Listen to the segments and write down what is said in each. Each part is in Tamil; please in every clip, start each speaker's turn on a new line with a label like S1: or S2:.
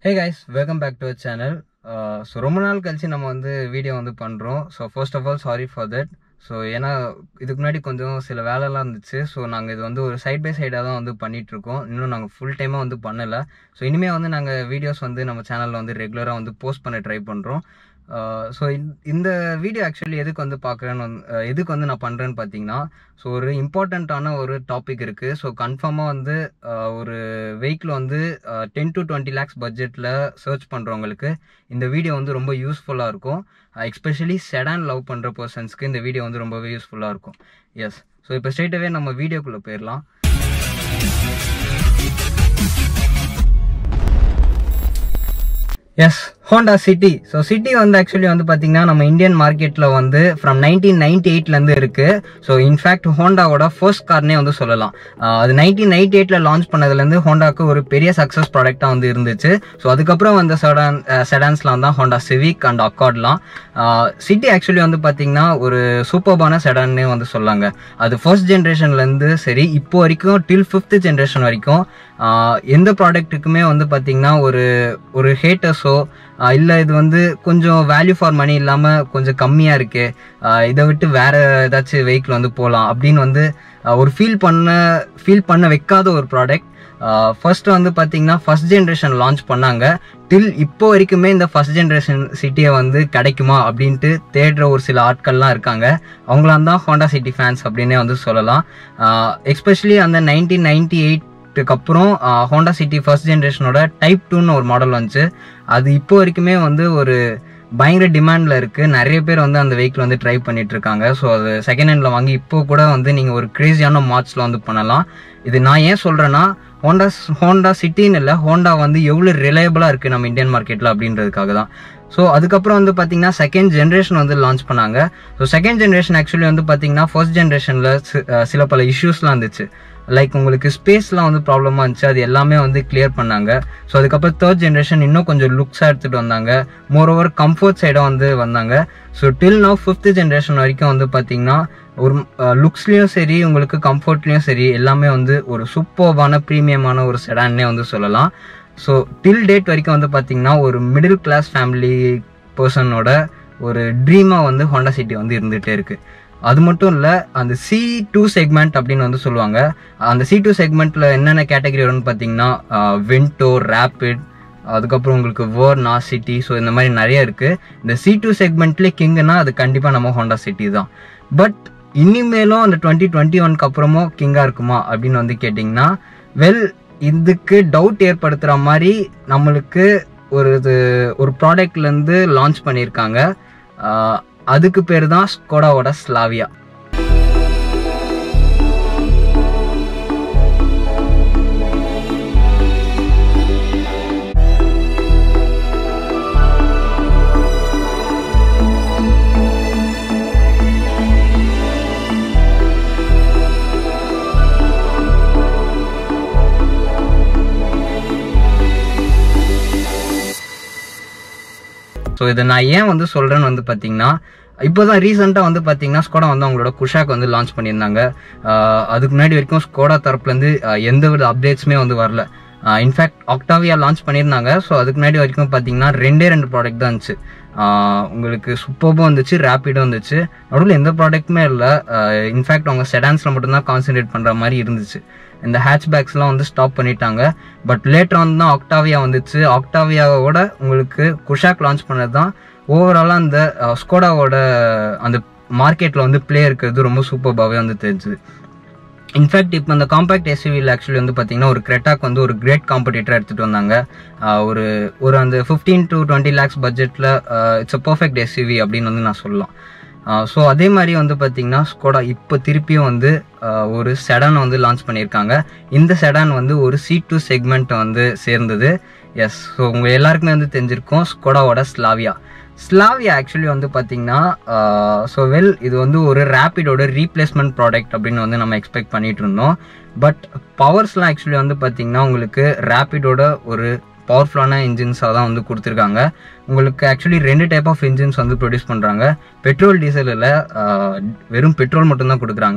S1: hey guys welcome back to channel so ரொம்ப நாள் கழிச்சு நம்ம வந்து வீடியோ வந்து பண்ணுறோம் so first of all sorry for that so ஏன்னா இதுக்கு முன்னாடி கொஞ்சம் சில வேலைலாம் இருந்துச்சு ஸோ நாங்கள் இது வந்து ஒரு சைட் பை சைடாக தான் வந்து பண்ணிட்டு இருக்கோம் இன்னும் நாங்கள் ஃபுல் டைமாக வந்து பண்ணலை ஸோ இனிமேல் வந்து நாங்கள் வீடியோஸ் வந்து நம்ம சேனலில் வந்து ரெகுலராக வந்து போஸ்ட் பண்ண ட்ரை பண்ணுறோம் ஸோ இந்த வீடியோ ஆக்சுவலி எதுக்கு வந்து பார்க்குறேன்னு வந்து அஹ் எதுக்கு வந்து நான் பண்ணுறேன்னு பார்த்தீங்கன்னா ஸோ ஒரு இம்பார்ட்டண்ட்டான ஒரு டாபிக் இருக்குது ஸோ கன்ஃபார்மாக வந்து அஹ், ஒரு வெஹிக்கிள் வந்து டென் டு டுவெண்ட்டி லேக்ஸ் பட்ஜெட்டில் சர்ச் பண்ணுறவங்களுக்கு இந்த வீடியோ வந்து ரொம்ப யூஸ்ஃபுல்லாக இருக்கும் எக்ஸ்பெஷலி செடான் லவ் பண்ணுற பர்சன்ஸ்க்கு இந்த வீடியோ வந்து ரொம்பவே யூஸ்ஃபுல்லாக இருக்கும் எஸ் ஸோ இப்போ ஸ்ட்ரெயிட்டாகவே நம்ம வீடியோக்குள்ளே போயிடலாம் yes Honda City so City வந்து ஆக்சுவலி வந்து பார்த்தீங்கன்னா நம்ம இந்தியன் மார்க்கெட்டில் வந்து ஃப்ரம் நைன்டீன் நைன்டி எயிட்லேருந்து இருக்குது ஸோ இன்ஃபேக்ட் ஹோண்டாவோட ஃபர்ஸ்ட் கார்னே வந்து சொல்லலாம் ஆஹ் அது நைன்டீன் நைன்டி எயிட்டில் லான்ச் பண்ணதுலேருந்து ஹோண்டாக்கு ஒரு பெரிய சக்ஸஸ் ப்ராடக்டாக வந்து இருந்துச்சு ஸோ அதுக்கப்புறம் வந்த செடான் செடான்ஸ்லாம் தான் ஹோண்டா சிவிக் அண்ட் அக்கார்ட்லாம் சிட்டி ஆக்சுவலி வந்து பார்த்தீங்கன்னா ஒரு சூப்பர்பான செடான்னே வந்து சொல்லாங்க அது ஃபர்ஸ்ட் ஜென்ரேஷன்லேருந்து சரி இப்போ வரைக்கும் டில் ஃபிஃப்த் ஜென்ரேஷன் வரைக்கும் ஆஹ் எந்த ப்ராடக்ட்டுக்குமே வந்து பார்த்தீங்கன்னா ஒரு ஒரு ஹேட்டர்ஸோ இல்லை இது வந்து கொஞ்சம் வேல்யூ ஃபார் மணி இல்லாமல் கொஞ்சம் கம்மியாக இருக்கு ஆஹ் இதை விட்டு வேற ஏதாச்சும் வெஹிக்கிள் வந்து போகலாம் அப்படின்னு வந்து ஆஹ் ஒரு ஃபீல் பண்ண ஃபீல் பண்ண வைக்காத ஒரு ப்ராடக்ட் ஃபர்ஸ்ட் வந்து பார்த்தீங்கன்னா ஃபர்ஸ்ட் ஜென்ரேஷன் லான்ச் பண்ணாங்க டில் இப்போ வரைக்குமே இந்த ஃபர்ஸ்ட் ஜென்ரேஷன் சிட்டியை வந்து கிடைக்குமா அப்படின்ட்டு தேடுற ஒரு சில ஆட்கள்லாம் இருக்காங்க அவங்களாம் தான் ஹோண்டா சிட்டி ஃபேன்ஸ் அப்படின்னே வந்து சொல்லலாம் எஸ்பெஷலி அந்த நைன்டீன் நைன்டி எயிட்டுக்கு அப்புறம் ஹோண்டா சிட்டி ஃபர்ஸ்ட் ஜென்ரேஷனோட டைப் டூன்னு ஒரு மாடல் வந்துச்சு அது இப்போ வரைக்குமே வந்து ஒரு பயங்கர டிமாண்டில் இருக்குது நிறைய பேர் வந்து அந்த வெஹிக்கிள் வந்து ட்ரை பண்ணிட்டு இருக்காங்க ஸோ அது செகண்ட் ஹேண்டில் வாங்கி இப்போ கூட வந்து நீங்கள் ஒரு க்ரேஸியான மார்ச்ல வந்து பண்ணலாம் இது நான் ஏன் சொல்கிறேன்னா ஹோண்டா ஹோண்டா சிட்டின்னு இல்லை ஹோண்டா வந்து எவ்வளோ ரிலையபிளாக இருக்குது நம்ம இந்தியன் மார்க்கெட்டில் அப்படின்றதுக்காக தான் ஸோ அதுக்கப்புறம் வந்து பார்த்தீங்கன்னா செகண்ட் ஜென்ரேஷன் வந்து லான்ச் பண்ணாங்க ஸோ செகண்ட் ஜென்ரேஷன் ஆக்சுவலி வந்து பார்த்தீங்கன்னா ஃபர்ஸ்ட் ஜென்ரேஷனில் சில பல இஷ்யூஸ்லாம் இருந்துச்சு லைக் உங்களுக்கு ஸ்பேஸ்லாம் வந்து ப்ராப்ளமாக இருந்துச்சு அது எல்லாமே வந்து கிளியர் பண்ணாங்க ஸோ அதுக்கப்புறம் தேர்ட் ஜென்ரேஷன் இன்னும் கொஞ்சம் லுக்ஸாக எடுத்துகிட்டு வந்தாங்க மோர் ஓவர் கம்ஃபர்ட் சைடாக வந்து வந்தாங்க so till now fifth generation வரைக்கும் வந்து பார்த்தீங்கன்னா ஒரு லுக்ஸ்லேயும் சரி உங்களுக்கு கம்ஃபர்ட்லேயும் சரி எல்லாமே வந்து ஒரு சூப்பர்வான ப்ரீமியமான ஒரு செடான்னே வந்து சொல்லலாம் ஸோ டில் டேட் வரைக்கும் வந்து பார்த்தீங்கன்னா ஒரு மிடில் கிளாஸ் ஃபேமிலி பர்சனோட ஒரு ட்ரீமாக வந்து ஹோண்டா சிட்டி வந்து இருந்துகிட்டே இருக்கு அது மட்டும் இல்லை அந்த சி டூ செக்மெண்ட் அப்படின்னு வந்து சொல்லுவாங்க அந்த சி டூ செக்மெண்ட்டில் என்னென்ன கேட்டகரி வரும்னு பார்த்தீங்கன்னா வென்டோ ரேபிட் அதுக்கப்புறம் உங்களுக்கு வேர்னா சிட்டி ஸோ இந்த மாதிரி நிறைய இருக்குது இந்த சி டூ செக்மெண்ட்லேயே கிங்குனா அது கண்டிப்பாக நம்ம ஹோண்டா சிட்டி தான் பட் இனிமேலும் அந்த டுவெண்ட்டி டுவெண்ட்டி ஒன்க்கு அப்புறமும் கிங்காக இருக்குமா அப்படின்னு வந்து கேட்டிங்கன்னா வெல் இதுக்கு டவுட் ஏற்படுத்துகிற மாதிரி நம்மளுக்கு ஒரு இது ஒரு ப்ராடக்ட்லேருந்து லான்ச் பண்ணியிருக்காங்க ஆஹ் அதுக்கு பேர் தான் ஸ்கோடாவோட ஸ்லாவியா ஸோ இதை நான் ஏன் வந்து சொல்கிறேன்னு வந்து பார்த்தீங்கன்னா இப்போ தான் ரீசெண்டாக வந்து பார்த்தீங்கன்னா ஸ்கோடா வந்து அவங்களோட குஷாக் வந்து லான்ச் பண்ணியிருந்தாங்க ஆஹ் அதுக்கு முன்னாடி வரைக்கும் ஸ்கோடா தரப்புலேருந்து எந்த வித அப்டேட்ஸுமே வந்து வரல இன்ஃபேக்ட் ஆக்டாவியா லான்ச் பண்ணியிருந்தாங்க ஸோ அதுக்கு முன்னாடி வரைக்கும் பார்த்தீங்கன்னா ரெண்டே ரெண்டு ப்ராடக்ட் தான் இருந்துச்சு ஆஹ் உங்களுக்கு சூப்பர்பும் வந்துச்சு ரேப்பிடும் வந்துச்சு நடுவில் எந்த ப்ராடக்ட்டுமே இல்லை இன்ஃபேக்ட் அவங்க செடான்ஸில் மட்டும்தான் கான்சென்ட்ரேட் பண்ணுற மாதிரி இருந்துச்சு இந்த ஹேட்ச்பேக்ஸ்லாம் வந்து ஸ்டாப் பண்ணிட்டாங்க பட் லேட்டர் வந்து தான் ஆக்டாவியா வந்துச்சு ஆக்டாவியாவோட உங்களுக்கு குஷாக் லான்ச் பண்ணது தான் ஓவராலாக அந்த ஸ்கோடாவோட அந்த மார்க்கெட்டில் வந்து ப்ளே இருக்கிறது ரொம்ப சூப்பர்பாகவே வந்து தெரிஞ்சுது இன்ஃபேக்ட் இப்போ இந்த காம்பேக்ட் எஸ்யூவியில் ஆக்சுவலி வந்து பார்த்தீங்கன்னா ஒரு கிரெட்டாக் வந்து ஒரு கிரேட் காம்படிட்டராக எடுத்துகிட்டு வந்தாங்க ஆஹ் ஒரு ஒரு அந்த ஃபிஃப்டீன் டு டுவெண்ட்டி லேக்ஸ் பட்ஜெட்டில் இட்ஸ் அ பர்ஃபெக்ட் எஸ்யூவி அப்படின்னு வந்து நான் சொல்லலாம் ஸோ அதே மாதிரி வந்து பார்த்தீங்கன்னா ஸ்கோடா இப்போ திருப்பியும் வந்து ஆஹ் ஒரு செடான் வந்து லான்ச் பண்ணியிருக்காங்க இந்த செடான் வந்து ஒரு சி டூ செக்மெண்ட் வந்து சேர்ந்தது எஸ் ஸோ உங்கள் எல்லாருக்குமே வந்து தெரிஞ்சிருக்கும் ஸ்கோடாவோட ஸ்லாவியா ஸ்லாவியா ஆக்சுவலி வந்து பார்த்தீங்கன்னா ஸோ வெல் இது வந்து ஒரு ரேப்பிடோட ரீப்ளேஸ்மெண்ட் ப்ராடக்ட் அப்படின்னு வந்து நம்ம எக்ஸ்பெக்ட் பண்ணிட்டு இருந்தோம் பட் பவர்ஸ்லாம் ஆக்சுவலி வந்து பார்த்தீங்கன்னா உங்களுக்கு ரேப்பிடோட ஒரு பவர்ஃபுல்லான இன்ஜின்ஸாக தான் வந்து கொடுத்துருக்காங்க உங்களுக்கு ஆக்சுவலி ரெண்டு டைப் ஆஃப் இன்ஜின்ஸ் வந்து ப்ரொடியூஸ் பண்ணுறாங்க பெட்ரோல் டீசலில் வெறும் பெட்ரோல் மட்டும்தான் கொடுக்குறாங்க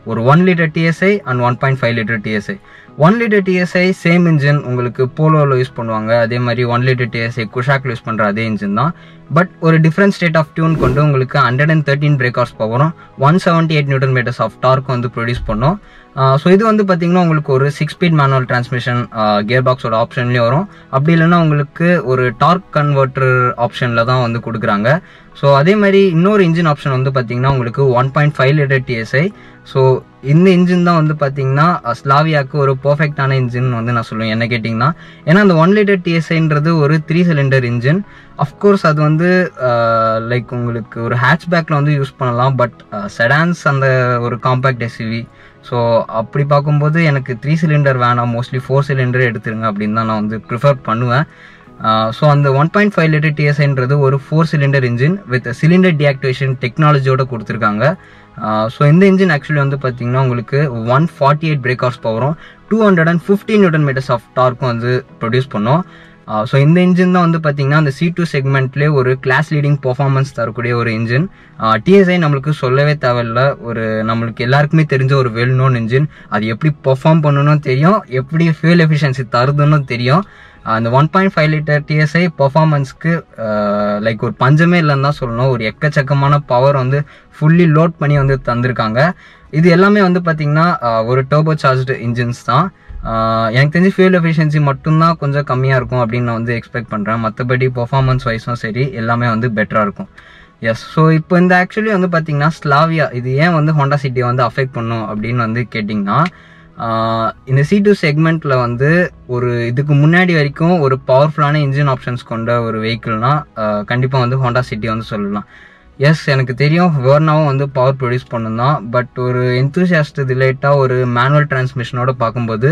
S1: ஒரு one litre TSI and one point five litre TSI one litre TSI same engine உங்களுக்கு போலோவில் யூஸ் பண்ணுவாங்க அதே மாதிரி ஒன் லிட்டர் டிஎஸ்ஐ குஷாக்ல யூஸ் பண்ணுற அதே இன்ஜின் தான் பட் ஒரு டிஃப்ரெண்ட் ஸ்டேட் ஆஃப் டியூன் கொண்டு உங்களுக்கு hundred and thirteen brake horse பவரும் one seventy eight newton metres of torque வந்து ப்ரொடியூஸ் பண்ணும் ஸோ இது வந்து பார்த்தீங்கன்னா உங்களுக்கு ஒரு six speed manual transmission gear பாக்ஸோட ஆப்ஷன்லேயும் வரும் அப்படி இல்லைன்னா உங்களுக்கு ஒரு டார்க் கன்வெர்ட்டர் ஆப்ஷனில் தான் வந்து கொடுக்குறாங்க ஸோ அதே மாதிரி இன்னொரு இன்ஜின் ஆப்ஷன் வந்து பார்த்தீங்கன்னா உங்களுக்கு one point five litre TSI so இந்த இன்ஜின் தான் வந்து பார்த்தீங்கன்னா ஸ்லாவியாவுக்கு ஒரு பர்ஃபெக்டான இன்ஜின் வந்து நான் சொல்லுவேன் என்ன கேட்டிங்கன்னா ஏன்னா அந்த ஒன் லிட்டர் டிஎஸ்ஐன்றது ஒரு த்ரீ சிலிண்டர் இன்ஜின் அஃப்கோர்ஸ் அது வந்து லைக் உங்களுக்கு ஒரு ஹேட்ச்பேக்கில் வந்து யூஸ் பண்ணலாம் பட் செடான்ஸ் அந்த ஒரு காம்பேக்ட் எஸ்யூவி ஸோ அப்படி பார்க்கும்போது எனக்கு த்ரீ சிலிண்டர் வேணாம் மோஸ்ட்லி ஃபோர் சிலிண்டர் எடுத்துருங்க அப்படின்னு தான் நான் வந்து ப்ரிஃபர் பண்ணுவேன் ஸோ அந்த ஒன் பாயிண்ட் ஃபைவ் லிட்டர் டிஎஸ்ஐன்றது ஒரு four cylinder engine with cylinder deactivation டெக்னாலஜியோட கொடுத்துருக்காங்க ஸோ இந்த இன்ஜின் ஆக்சுவலி வந்து பார்த்தீங்கன்னா உங்களுக்கு one forty eight brake horse பவரும் two hundred and fifteen newton metres of டார்க்கும் வந்து ப்ரொடியூஸ் பண்ணும் ஸோ இந்த இன்ஜின் தான் வந்து பார்த்தீங்கன்னா அந்த சி டூ செக்மெண்ட்லேயே ஒரு கிளாஸ் லீடிங் பர்ஃபார்மன்ஸ் தரக்கூடிய ஒரு இன்ஜின் டிஎஸ்ஐ நம்மளுக்கு சொல்லவே தேவையில்ல ஒரு நம்மளுக்கு எல்லாருக்குமே தெரிஞ்ச ஒரு வெல் நோன் இன்ஜின் அது எப்படி பெர்ஃபார்ம் பண்ணணும் தெரியும் எப்படி ஃபியூல் எஃபிஷியன்சி தருதுன்னு தெரியும் அந்த one point five litre TSI பர்ஃபார்மன்ஸ்க்கு லைக் ஒரு பஞ்சமே இல்லைன்னு தான் சொல்லணும் ஒரு எக்கச்சக்கமான பவர் வந்து ஃபுல்லி லோட் பண்ணி வந்து தந்திருக்காங்க இது எல்லாமே வந்து பார்த்தீங்கன்னா ஒரு டர்போ சார்ஜ்டு இன்ஜின்ஸ் தான் எனக்கு தெரிஞ்சு ஃபியூல் எஃபிஷியன்சி மட்டும்தான் கொஞ்சம் கம்மியாக இருக்கும் அப்படின்னு நான் வந்து எக்ஸ்பெக்ட் பண்ணுறேன் மற்றபடி பர்ஃபார்மன்ஸ் வைஸும் சரி எல்லாமே வந்து பெட்டராக இருக்கும் எஸ் ஸோ இப்போ இந்த ஆக்சுவலி வந்து பார்த்தீங்கன்னா ஸ்லாவியா இது ஏன் வந்து ஹோண்டா சிட்டியை வந்து அஃபெக்ட் பண்ணும் அப்படின்னு வந்து கேட்டிங்கன்னா இந்த சி டூ செக்மெண்ட்டில் வந்து ஒரு இதுக்கு முன்னாடி வரைக்கும் ஒரு பவர்ஃபுல்லான இன்ஜின் ஆப்ஷன்ஸ் கொண்ட ஒரு வெஹிக்கிள்னா கண்டிப்பாக வந்து ஹோண்டா சிட்டி வந்து சொல்லலாம் எஸ் எனக்கு தெரியும் வேர்னாவும் வந்து பவர் ப்ரொடியூஸ் பண்ணும் தான் பட் ஒரு எந்தூசியாஸ்ட் ரிலேட்டாக ஒரு மேனுவல் டிரான்ஸ்மிஷனோட பார்க்கும்போது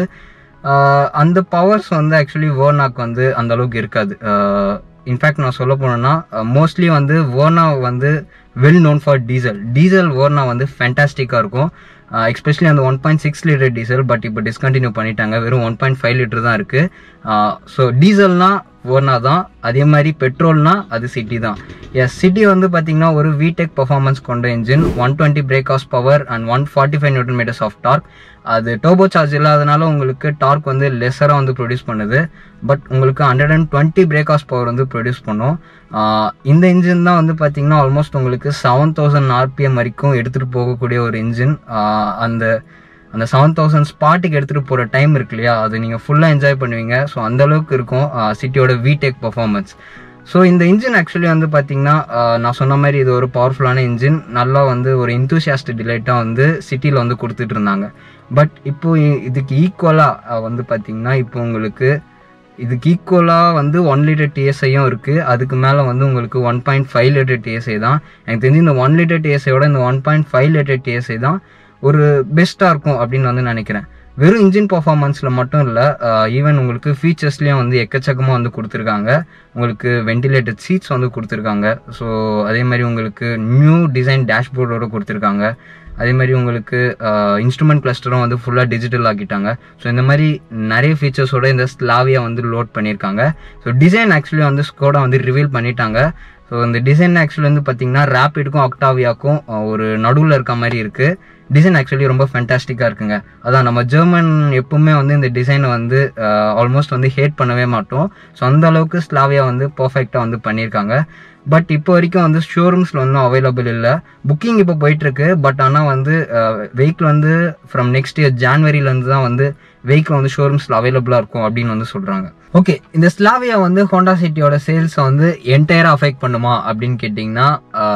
S1: அந்த பவர்ஸ் வந்து ஆக்சுவலி வேர்னாக்கு வந்து அந்த அளவுக்கு இருக்காது இன்ஃபேக்ட் நான் சொல்ல போனேன்னா மோஸ்ட்லி வந்து வேர்னா வந்து well known for diesel diesel Verna வந்து ஃபேண்டாஸ்டிக்காக இருக்கும் எஸ்பெஷலி அந்த one point six litre diesel but இப்போ டிஸ்கண்டினியூ பண்ணிட்டாங்க வெறும் ஒன் பாயிண்ட் ஃபைவ் லிட்டர் தான் இருக்குது ஸோ டீசல்னா ஓர்னா தான் அதே மாதிரி பெட்ரோல்னா அது சிட்டி தான் எஸ் சிட்டி வந்து பார்த்தீங்கன்னா ஒரு விடெக் பர்ஃபார்மன்ஸ் கொண்ட engine one twenty brake horse power and one forty five newton metres of torque அது டோபோ சார்ஜ் இல்லாதனால உங்களுக்கு டார்க் வந்து லெஸராக வந்து ப்ரொடியூஸ் பண்ணுது பட் உங்களுக்கு hundred and twenty brake horse power வந்து ப்ரொடியூஸ் பண்ணும் இந்த இன்ஜின் தான் வந்து பார்த்தீங்கன்னா ஆல்மோஸ்ட் உங்களுக்கு செவன் தௌசண்ட் ஆர்பிஎம் வரைக்கும் எடுத்துகிட்டு போகக்கூடிய ஒரு இன்ஜின் அந்த அந்த செவன் தௌசண்ட் ஸ்பாட்டுக்கு எடுத்துகிட்டு போகிற டைம் இருக்கு இல்லையா அது நீங்கள் ஃபுல்லாக என்ஜாய் பண்ணுவீங்க ஸோ அந்த அளவுக்கு இருக்கும் சிட்டியோட விடெக் பர்ஃபார்மன்ஸ் ஸோ இந்த இன்ஜின் ஆக்சுவலி வந்து பார்த்தீங்கன்னா நான் சொன்ன மாதிரி இது ஒரு பவர்ஃபுல்லான இன்ஜின் நல்லா வந்து ஒரு இன்தூசியாஸ்ட் டிலைட்டாக வந்து சிட்டியில் வந்து கொடுத்துட்டு இருந்தாங்க பட் இப்போ இதுக்கு ஈக்குவலாக வந்து பார்த்தீங்கன்னா இப்போ உங்களுக்கு இதுக்கு ஈக்குவலாக வந்து ஒன் லிட்டர் டிஎஸ்ஐயும் இருக்குது அதுக்கு மேலே வந்து உங்களுக்கு one point five litre TSI தான் எனக்கு தெரிஞ்சு இந்த ஒன் லிட்டர் டிஎஸ்ஐயோட இந்த one point five litre TSI தான் ஒரு பெஸ்ட்டாக இருக்கும் அப்படின்னு வந்து நினைக்கிறேன் வெறும் இன்ஜின் பர்ஃபார்மன்ஸில் மட்டும் இல்லை ஈவன் உங்களுக்கு ஃபீச்சர்ஸ்லேயும் வந்து எக்கச்சக்கமாக வந்து கொடுத்துருக்காங்க உங்களுக்கு வென்டிலேட்டட் சீட்ஸ் வந்து கொடுத்துருக்காங்க ஸோ அதே மாதிரி உங்களுக்கு நியூ டிசைன் டேஷ்போர்டோட கொடுத்துருக்காங்க அதே மாதிரி உங்களுக்கு இன்ஸ்ட்ருமெண்ட் கிளஸ்டரும் வந்து ஃபுல்லாக டிஜிட்டல் ஆக்கிட்டாங்க ஸோ இந்த மாதிரி நிறைய ஃபீச்சர்ஸோட இந்த ஸ்லாவியா வந்து லோட் பண்ணியிருக்காங்க ஸோ டிசைன் ஆக்சுவலி வந்து ஸ்கோடா வந்து ரிவீல் பண்ணிட்டாங்க ஸோ இந்த டிசைன் ஆக்சுவலி வந்து பார்த்தீங்கன்னா ரேப்பிடுக்கும் அக்டாவியாக்கும் ஒரு நடுவில் இருக்க மாதிரி இருக்குது டிசைன் ஆக்சுவலி ரொம்ப ஃபேண்டாஸ்டிக்காக இருக்குங்க அதான் நம்ம ஜெர்மன் எப்பவுமே வந்து இந்த டிசைனை வந்து ஆல்மோஸ்ட் வந்து ஹேட் பண்ணவே மாட்டோம் ஸோ அந்த அளவுக்கு ஸ்லாவியா வந்து பர்ஃபெக்டாக வந்து பண்ணியிருக்காங்க பட் இப்போ வரைக்கும் வந்து ஷோரூம்ஸில் ஒன்றும் அவைலபிள் இல்லை புக்கிங் இப்போ போயிட்டுருக்கு பட் ஆனால் வந்து வெஹிக்கிள் வந்து ஃப்ரம் நெக்ஸ்ட் இயர் ஜான்வரியிலேருந்து தான் வந்து வெஹிக்கிள் வந்து ஷோரூம்ஸில் அவைலபிளாக இருக்கும் அப்படின்னு வந்து சொல்கிறாங்க ஓகே இந்த ஸ்லாவியா வந்து ஹோண்டா சிட்டியோட சேல்ஸை வந்து என்டையராக அஃபெக்ட் பண்ணுமா அப்படின்னு கேட்டிங்கன்னா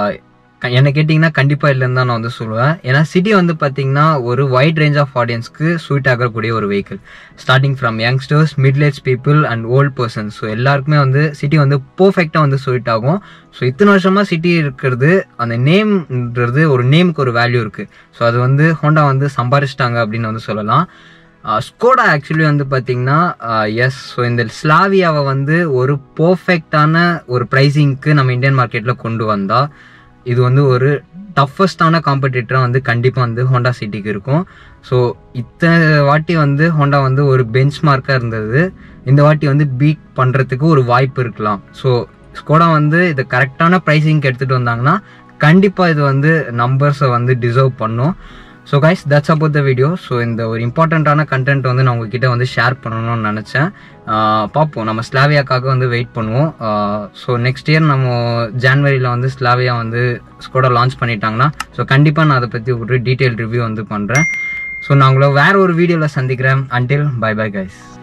S1: என்ன கேட்டிங்கன்னா கண்டிப்பாக இல்லைன்னு தான் நான் வந்து சொல்லுவேன் ஏன்னா சிட்டி வந்து பார்த்தீங்கன்னா ஒரு வைட் ரேஞ்ச் ஆஃப் ஆடியன்ஸ்க்கு சூட் ஆகக்கூடிய ஒரு vehicle starting from youngsters middle age people and old persons so எல்லாருக்குமே வந்து சிட்டி வந்து பர்ஃபெக்டாக வந்து சூட் ஆகும் ஸோ இத்தனை வருஷமாக சிட்டி இருக்கிறது அந்த நேம்ன்றது ஒரு நேமுக்கு ஒரு வேல்யூ இருக்குது ஸோ அது வந்து ஹோண்டா வந்து சம்பாரிச்சிட்டாங்க அப்படின்னு வந்து சொல்லலாம் ஸ்கோடா ஆக்சுவலி வந்து பார்த்தீங்கன்னா எஸ் ஸோ இந்த ஸ்லாவியாவை வந்து ஒரு பர்ஃபெக்டான ஒரு ப்ரைஸிங்க்கு நம்ம இந்தியன் மார்க்கெட்டில் கொண்டு வந்தால் இது வந்து ஒரு டஃபஸ்டான காம்படிட்டராக வந்து கண்டிப்பாக வந்து ஹோண்டா சிட்டிக்கு இருக்கும் ஸோ இத்தனை வாட்டி வந்து ஹோண்டா வந்து ஒரு பெஞ்ச் மார்க்காக இருந்தது இந்த வாட்டி வந்து பீட் பண்ணுறதுக்கு ஒரு வாய்ப்பு இருக்கலாம் ஸோ ஸ்கோடா வந்து இதை கரெக்டான ப்ரைஸிங்க்கு எடுத்துகிட்டு வந்தாங்கன்னா கண்டிப்பாக இது வந்து நம்பர்ஸை வந்து டிசர்வ் பண்ணும் so guys that's about the video so இந்த ஒரு இம்பார்ட்டண்ட்டான கண்டென்ட் வந்து நான் உங்ககிட்ட வந்து ஷேர் பண்ணணும்னு நினச்சேன் பார்ப்போம் நம்ம ஸ்லாவியாக்காக வந்து வெயிட் பண்ணுவோம் ஸோ நெக்ஸ்ட் இயர் நம்ம ஜான்வரியில் வந்து ஸ்லாவியா வந்து ஸ்கோடா லான்ச் பண்ணிட்டாங்கன்னா ஸோ கண்டிப்பாக நான் அதை பற்றி ஒரு டீட்டெயில் ரிவ்யூ வந்து பண்ணுறேன் ஸோ நான் உங்களை வேற ஒரு வீடியோவில் சந்திக்கிறேன் அன்டில் பை பை கைஸ்